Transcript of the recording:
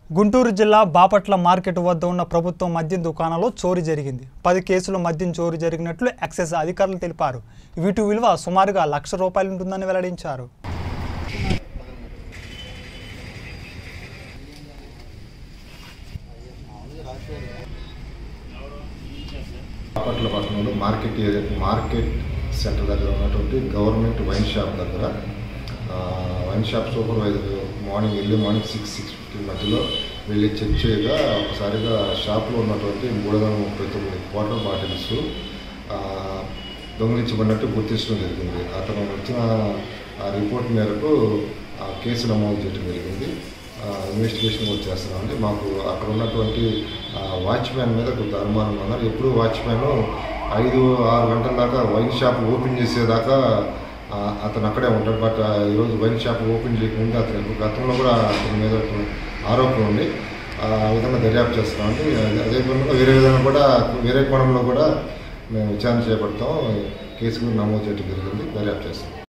గుంటూరు జిల్లా బాపట్ల మార్కెట్ వద్ద ఉన్న ప్రభుత్వ మద్యం దుకాణంలో చోరీ జరిగింది పది కేసులు మద్యం చోరీ జరిగినట్లు ఎక్సైజ్ అధికారులు తెలిపారు వీటి విలువ సుమారుగా లక్ష రూపాయలు ఉంటుందని వెల్లడించారు బాపట్ల పట్టణంలో మార్కెట్ ఏరియా మార్కెట్ సెంటర్ దగ్గర ఉన్నటువంటి గవర్నమెంట్ వైన్ షాప్ దగ్గర ఆ, wine shop supervisor morning early morning six six fifty మధ్యలో వెళ్ళి చెక్ చేయగా ఒకసారిగా షాప్లో ఉన్నటువంటి మూడు వందల ముప్పై తొమ్మిది వాటర్ బాటిల్స్ ఆ, దొంగిలించబడినట్టు గుర్తించడం జరిగింది అతను వచ్చిన ఆ రిపోర్ట్ మేరకు ఆ కేసు నమోదు చేయడం జరిగింది ఆ, ఇన్వెస్టిగేషన్ కూడా చేస్తున్నామండి మాకు అక్కడ ఉన్నటువంటి ఆ, వాచ్మ్యాన్ మీద కొంత అనుమానం ఉన్నారు ఎప్పుడు వాచ్మ్యాన్ ఐదు ఆరు గంటల దాకా వైన్ షాప్ ఓపెన్ చేసేదాకా ఆ, అతను అక్కడే ఉంటాడు బట్ ఆ, ఈరోజు వైన్ షాప్ ఓపెన్ చేయకముందు అతను గతంలో కూడా అతని మీద ఆరోపణ ఉంది ఆ విధంగా దర్యాప్తు చేస్తున్నామండి అదే- అదే విధంగా వేరే విధంగా కూడా వేరే కోణంలో కూడా మేము విచారణ చేపడతాం కేసు కూడా నమోదు చేయడం జరిగింది దర్యాప్తు చేస్తాం